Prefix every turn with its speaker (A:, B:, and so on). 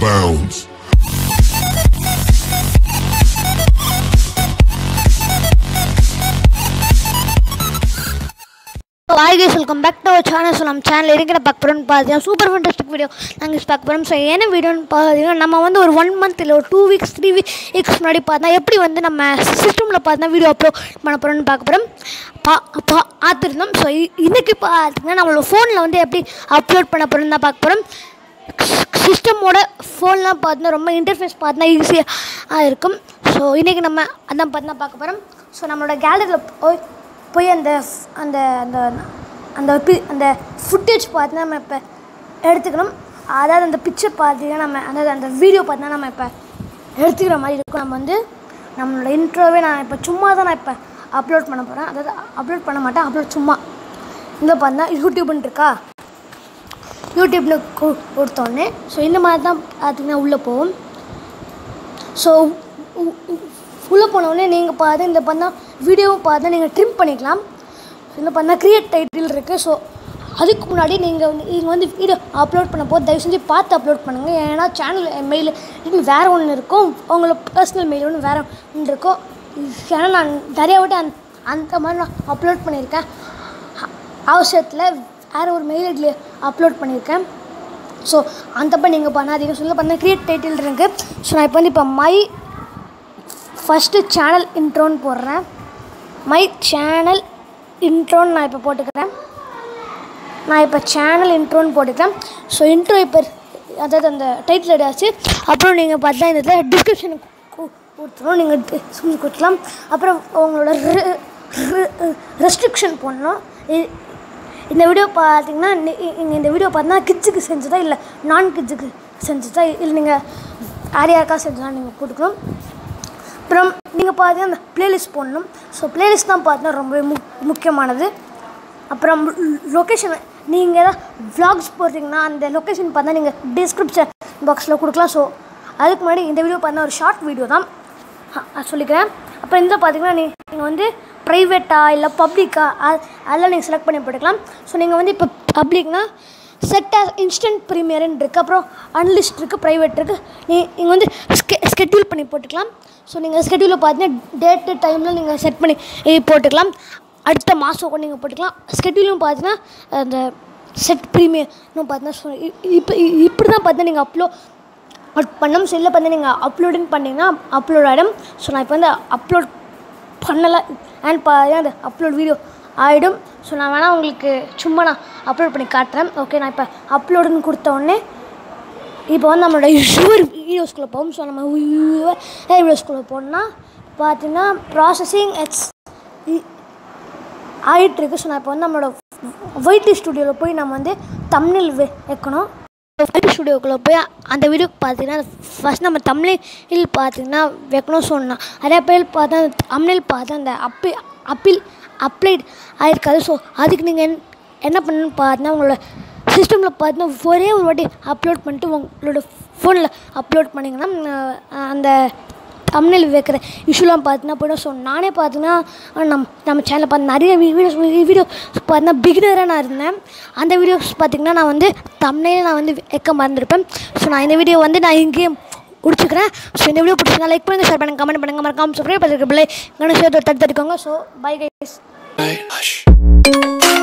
A: bounds.
B: Hi guys welcome back to our channel so நம்ம channel இருக்கிற பார்க்க போகிறோம்னு பார்த்தீங்கன்னா சூப்பர் ஃபண்டாஸ்டிக் வீடியோ நாங்கள் பார்க்க போகிறோம் ஸோ என்ன வீடியோன்னு பார்த்தீங்கன்னா நம்ம வந்து ஒரு ஒன் மந்த் இல்லை ஒரு டூ வீக்ஸ் த்ரீ வீக்ஸ் முன்னாடி பார்த்தா எப்படி வந்து நம்ம சிஸ்டமில் பார்த்தா வீடியோ அப்லோட் பண்ண போகிறோம்னு பார்க்க போகிறோம் பா பா பார்த்துருந்தோம் ஸோ இன்றைக்கி பார்த்தீங்கன்னா நம்மளோட ஃபோனில் வந்து எப்படி அப்லோட் பண்ண போகிறோம்னு தான் பார்க்க போகிறோம் சிஸ்டமோட ஃபோன்லாம் பார்த்தீங்கன்னா ரொம்ப இன்டர்ஃபேஸ் பார்த்தா ஈஸியாக இருக்கும் ஸோ இன்றைக்கி நம்ம அதான் பார்த்தா பார்க்க போகிறோம் ஸோ நம்மளோட கேலரியில் போய் போய் அந்த f- அந்த அந்த அந்த பி- அந்த ஃபுட்டேஜ் பார்த்து நம்ம இப்போ எடுத்துக்கணும் அதாவது அந்த பிக்சர் பார்த்தீங்கன்னா நம்ம அதாவது அந்த வீடியோ பார்த்தா நம்ம இப்போ எடுத்துக்கிற மாதிரி இருக்கும் நம்ம வந்து நம்மளோட இன்ட்ரோவே நான் இப்போ சும்மா தான் நான் இப்போ அப்லோட் பண்ண போகிறேன் அதாவது அப்லோட் பண்ண மாட்டேன் அப்லோட் சும்மா இங்கே பார்த்தா யூடியூப்னு இருக்கா யூடியூப்னு கு- கொடுத்தோடனே ஸோ இந்த மாதிரி தான் பார்த்தீங்கன்னா உள்ளே போகும் ஸோ உள்ளே போனோடனே நீங்கள் பார்த்து இந்த பண்ணா வீடியோவும் பார்த்து நீங்கள் ட்ரிம் பண்ணிக்கலாம் இந்த பண்ணால் க்ரியேட் டைட்டில் இருக்குது ஸோ அதுக்கு முன்னாடி நீங்கள் வந்து இங்கே வந்து வீடியோ அப்லோட் பண்ண போது தயவு செஞ்சு பார்த்து அப்லோட் பண்ணுங்கள் ஏன்னா சேனல் மெயில் வேறு ஒன்று இருக்கும் உங்களோட பர்சனல் மெயில் ஒன்று வேறு ஒன்று இருக்கும் ஏன்னா நான் நிறைய வாட்டி அந்த அந்த மாதிரி நான் அப்லோட் பண்ணியிருக்கேன் அ- அவசரத்தில் வேறு ஒரு மெயில் ஐடியில் அப்லோட் பண்ணியிருக்கேன் ஸோ அந்தப்போ நீங்கள் பண்ணாதீங்க சொல்ல பண்ண க்ரியேட் டைட்டில் இருக்குது ஸோ நான் இப்போ வந்து இப்போ மை ஃபஸ்ட்டு சேனல் இன்ட்ரோன்னு போடுறேன் மை சேனல் இன்ட்ரோன்னு நான் இப்போ போட்டுக்கிறேன் நான் இப்போ சேனல் இன்ட்ரோன்னு போட்டுக்கிறேன் ஸோ இன்ட்ரோ இப்போ அதாவது அந்த டைட்டில் ரெடியாச்சு அப்புறம் நீங்கள் பார்த்தா இந்த இதில் டிஸ்கிரிப்ஷன் கொடுத்துரும் நீங்கள் கொடுக்கலாம் அப்புறம் உங்களோட ரெஸ்ட்ரிக்ஷன் போடணும் இ- இந்த வீடியோ பார்த்தீங்கன்னா நீங்கள் இந்த வீடியோ பார்த்தீங்கன்னா கிட்ஸுக்கு செஞ்சதா இல்லை நான் கிட்ஸுக்கு செஞ்சதா இல்லை நீங்கள் யார் யாருக்கா செஞ்சதா நீங்கள் கொடுக்கணும் அப்புறம் நீங்கள் பார்த்தீங்கன்னா அந்த ப்ளேலிஸ்ட் போடணும் ஸோ ப்ளேலிஸ்ட் தான் பார்த்தீங்கன்னா ரொம்ப மு முக்கியமானது அப்புறம் லொக்கேஷன் நீங்கள் ஏதாவது vlogs போடுறீங்கன்னா அந்த லொக்கேஷன் பார்த்தா நீங்கள் டிஸ்கிரிப்ஷன் பாக்ஸில் கொடுக்கலாம் ஸோ அதுக்கு முன்னாடி இந்த வீடியோ பார்த்தா ஒரு ஷார்ட் வீடியோ தான் அ- அது சொல்லிக்கிறேன் அப்புறம் இந்த பார்த்தீங்கன்னா நீ நீங்கள் வந்து ப்ரைவேட்டா இல்லை பப்ளிக்கா அதெல்லாம் நீங்கள் செலக்ட் பண்ணி போட்டுக்கலாம் ஸோ நீங்கள் வந்து இப்போ பப்ளிக்னா செட் ஆஸ் இன்ஸ்டன்ட் ப்ரீமியர்னு இருக்குது அப்புறம் அன்லிஸ்ட் இருக்குது ப்ரைவேட் இருக்குது நீ நீங்கள் வந்து ஸ்கெ ஸ்கெட்யூல் பண்ணி போட்டுக்கலாம் ஸோ நீங்கள் ஸ்கெட்யூலில் பார்த்தீங்கன்னா டேட்டு டைமில் நீங்கள் செட் பண்ணி eh, போட்டுக்கலாம் அடுத்த மாதம் கூட நீங்கள் போட்டுக்கலாம் ஸ்கெட்யூலும் பார்த்தீங்கன்னா அந்த செட் ப்ரீமியர்னு பார்த்தீங்கன்னா so இ- இப்போ இ- இப்படி தான் பார்த்தீங்கன்னா நீங்கள் அப்லோட் அட் பண்ணணும் ஸோ இல்லை பார்த்து நீங்கள் அப்லோடுன்னு பண்ணிங்கன்னா அப்லோட் ஆகிடும் ஸோ நான் இப்போ வந்து அப்லோட் பண்ணலை அண்ட் பாருங்க அந்த அப்லோட் வீடியோ ஆகிடும் ஸோ நான் வேணால் உங்களுக்கு சும்மா நான் அப்லோட் பண்ணி காட்டுறேன் ஓகே நான் இப்போ அப்லோடுன்னு கொடுத்த உடனே இப்போ வந்து நம்மளோட யுவர் வீடியோஸ்குள்ளே போகும் ஸோ நம்ம யுவர் வீடியோஸ்குள்ளே போனோம்னா பார்த்தீங்கன்னா ப்ராசஸிங் எக்ஸ் ஆகிட்டுருக்கு ஸோ நான் இப்போ வந்து நம்மளோட ஒயிட்டி ஸ்டுடியோவில் போய் நம்ம வந்து தமிழில் வைக்கணும் ஒயிட்டி ஸ்டுடியோக்குள்ளே போய் அந்த வீடியோ பார்த்தீங்கன்னா ஃபஸ்ட் நம்ம தமிழில் பார்த்தீங்கன்னா வைக்கணும் சொன்னோம் அதே பேர் பார்த்தா தமிழில் பார்த்தா அந்த அப்பி அப்பீல் அப்ளைட் ஆயிருக்காது ஸோ அதுக்கு நீங்கள் என்ன பண்ணணும்னு பார்த்தீங்கன்னா உங்களோட சிஸ்டமில் பார்த்தீங்கன்னா ஒரே ஒரு வாட்டி அப்லோட் பண்ணிட்டு உங்களோட ஃபோனில் அப்லோட் பண்ணிங்கன்னா அஹ், அந்த தமிழில் வைக்கிற இஷ்யூலாம் பார்த்தீங்கன்னா போய்டும் ஸோ நானே பார்த்தீங்கன்னா நம் நம்ம சேனலில் பார்த்து நிறைய வீடியோஸ் வீடியோஸ் பார்த்தீங்கன்னா பிகினராக நான் இருந்தேன் அந்த வீடியோஸ் பார்த்தீங்கன்னா நான் வந்து தமிழில் நான் வந்து வைக்க மறந்துருப்பேன் ஸோ நான் இந்த வீடியோ வந்து நான் இங்கேயே முடிச்சுக்கிறேன் ஸோ இந்த வீடியோ பிடிச்சிருந்தா லைக் பண்ணுங்கள் ஷேர் பண்ணுங்கள் கமெண்ட் பண்ணுங்கள் மறக்காம சப்ஸ்கிரைப் பண்ணிருக்க பிள்ளை கணேஷ் தடுத்து தடுத்துக்கோங்க ஸோ பை கைஸ்
C: Hush.